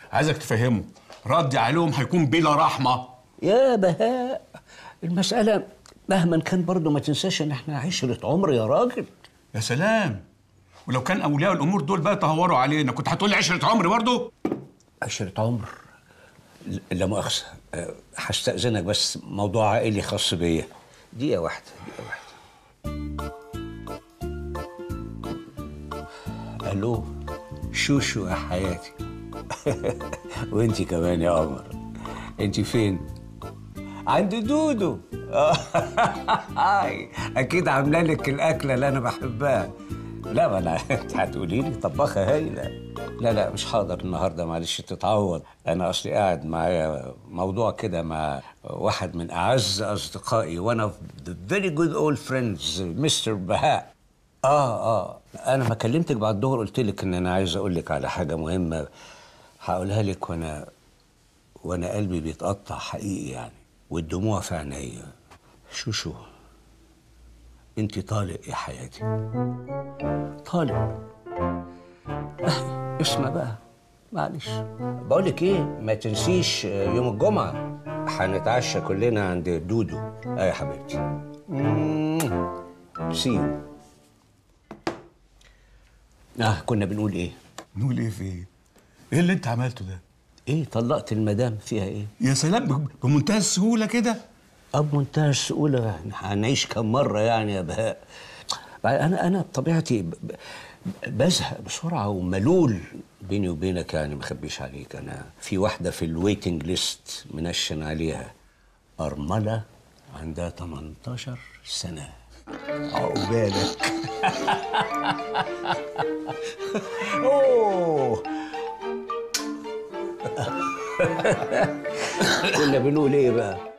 عايزك تفهمه ردي عليهم هيكون بلا رحمه يا بهاء المسألة مهما كان برضه ما تنساش ان احنا عشرة عمر يا راجل يا سلام ولو كان اولياء الامور دول بقى تهوروا علينا كنت هتقول لي عشره عمر برضه عشرة عمر ل- لا مؤاخذة أه، هستأذنك بس موضوع عائلي خاص بيا دقيقة واحدة دقيقة واحدة ألو شوشو يا حياتي وانتي كمان يا قمر انتي فين؟ عند دودو آه، اكيد عامله لك الاكله اللي انا بحبها لا ما انا انت هتقولي لي طباخه هايله لا لا مش هقدر النهارده معلش تتعوض انا اصلي قاعد معايا موضوع كده مع واحد من اعز اصدقائي وانا اوف ذا فيري جود اولد فريندز مستر بهاء اه اه انا ما كلمتك بعد الظهر قلت لك ان انا عايز اقول لك على حاجه مهمه هقولها لك وانا وانا قلبي بيتقطع حقيقي يعني والدموع في عينيا شو شو انت طالق يا حياتي طالق آه، اسمع بقى معلش بقولك ايه ما تنسيش يوم الجمعة هنتعشى كلنا عند دودو اه يا حبيبتي سي اه كنا بنقول ايه نقول ايه في ايه ايه اللي انت عملته ده ايه طلقت المدام فيها ايه يا سلام ب- بمنتهى السهوله كده اب منتهى السهوله هنعيش كم مره يعني يا بهاء انا انا بطبيعتي ب- ب- بزهق بسرعه وملول بيني وبينك يعني ما اخبيش عليك انا في واحده في الويتنج ليست منشن عليها ارمله عندها 18 سنه عقبالك اوه كنا بنقول ايه بقى